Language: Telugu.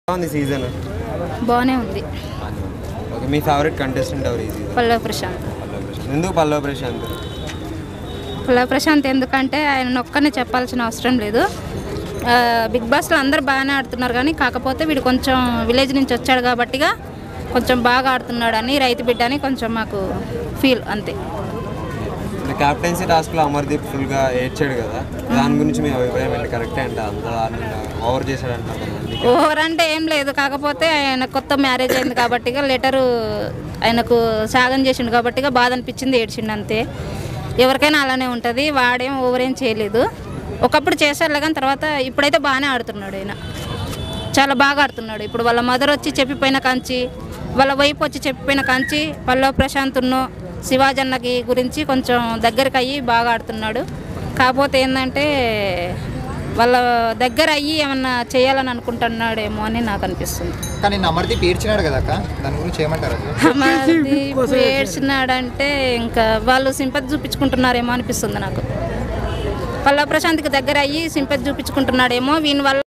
ఉంది సీజన్ బాగానే ఉంది ఓకే మీ ఫేవరెట్ కంటెస్టెంట్ ఎవరు ఈ సీజన్ పల్లవ ప్రశాంత్ పల్లవ్ ప్రశాంత్ ఎందుకు పల్లవ్ ప్రశాంత్ పల్లవ ప్రశాంత్ ఎందుకంటే ఆయన ఒక్కనే చెప్పాల్సిన అవసరం లేదు ఆ, బిగ్ బాస్లో అందరు బాగానే ఆడుతున్నారు కానీ కాకపోతే వీడు కొంచెం విలేజ్ నుంచి వచ్చాడు కాబట్టిగా కొంచెం బాగా ఆడుతున్నాడు అని రైతు బిడ్డ అని కొంచెం మాకు ఫీల్ అంతే క్యాప్టెన్సీ టాస్క్లో అమర్దీప్ ఫుల్గా ఏడ్చాడు కదా దాని గురించి మీ అభిప్రాయం ఏంటి కరెక్టే అంట అంత దారుణంగా ఓవర్ చేశాడు అంటారు కొంతమంది ఓవర్ అంటే ఏం లేదు కాకపోతే ఆయన కొత్త మ్యారేజ్ అయింది కాబట్టిగా లెటరు ఆయనకు సాగం చేసిండు కాబట్టిగా బాధ అనిపించింది ఏడ్చిండు అంతే ఎవరికైనా అలానే ఉంటుంది వాడేం ఓవర్ ఏం చేయలేదు ఒకప్పుడు చేశారులే కానీ తర్వాత ఇప్పుడైతే బాగానే ఆడుతున్నాడు ఆయన చాలా బాగా ఆడుతున్నాడు ఇప్పుడు వాళ్ళ మదర్ వచ్చి చెప్పిపోయిన కాంచి వాళ్ళ వైపు వచ్చి చెప్పిపోయిన కాంచి పల్లవ ప్రశాంత్ను శివాజన్నకి గురించి కొంచెం దగ్గరికి అయ్యి బాగా ఆడుతున్నాడు కాకపోతే ఏంటంటే వాళ్ళ దగ్గర అయ్యి ఏమన్నా చేయాలని అనుకుంటున్నాడేమో అని నాకు అనిపిస్తుంది కానీ నిన్న అమర్దీప్ ఏడ్చినాడు కదా అక్క దాని గురించి ఏమంటారు అసలు అమర్దీప్ ఏడ్చినాడంటే ఇంకా వాళ్ళు సింపతి చూపించుకుంటున్నారేమో అనిపిస్తుంది నాకు పల్లవ ప్రశాంత్కి దగ్గర అయ్యి సింపతి చూపించుకుంటున్నాడేమో వీని వల్ల